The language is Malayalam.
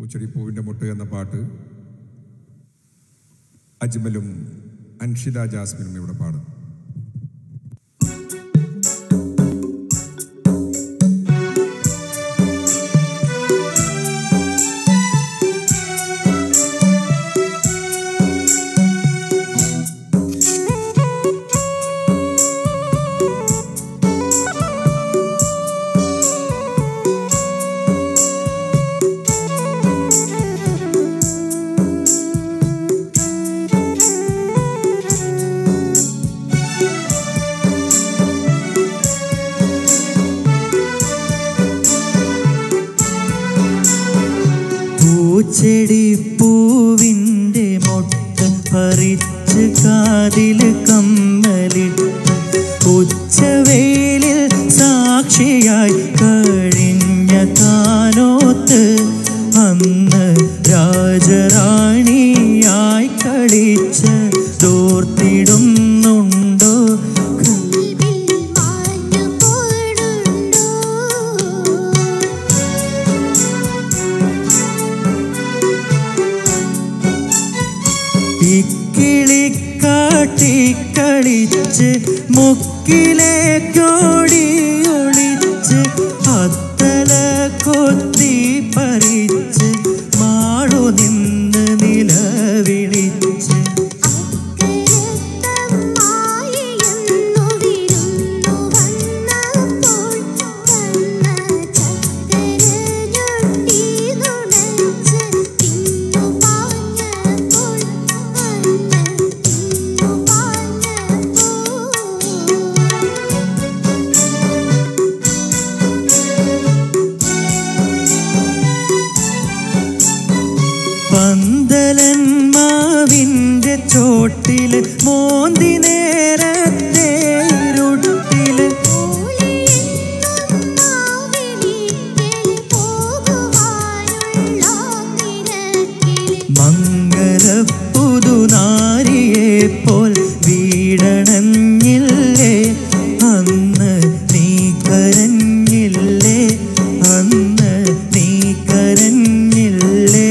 പൂച്ചെടി പൂവിൻ്റെ മുട്ട് എന്ന പാട്ട് അജ്മലും അൻഷിത ജാസ്മിനും ഇവിടെ പാടും പൂച്ചെടി പൂവിൻ്റെ മൊട്ട് പറിച്ച് കാതില് കമ്മലിട്ട് ഉച്ചവേലിൽ സാക്ഷിയായി കഴിഞ്ഞ കാനോത്ത് അന്ന് രാജറാണിയായി കളിച്ച് തോർത്തിടുന്നുണ്ടോ കൽവിൽ മാഞ്ഞു പോടുണ്ടോ ഇക്കിളിക്കാട്ടി കളിച്ച് മുക്കിലേക്കോടി ഒളിച്ച് അത്തല കൊത്തി പറിച്ച് മാളു നിന്ന് നിലവിളിച്ച് അക്കരത്തമ്മായിയെന്നു വിരുന്നു വന്നപ്പോൾ തന്ന ചക്കര ഞൊട്ടി നുണച്ച് തിന്നു പാഞ്ഞപ്പോൾ അന്ന് തിന്നു പാഞ്ഞപ്പോൾ പന്തലന്മാവിൻ്റെ ചോട്ടില് മോന്തി നേരത്തെ ഇരുട്ടില് മംഗല പുതുനാരിയെ പോൽ വീടണഞ്ഞില്ലേ അന്ന് നീ കരഞ്ഞില്ലേ അന്ന് നീ കരഞ്ഞില്ലേ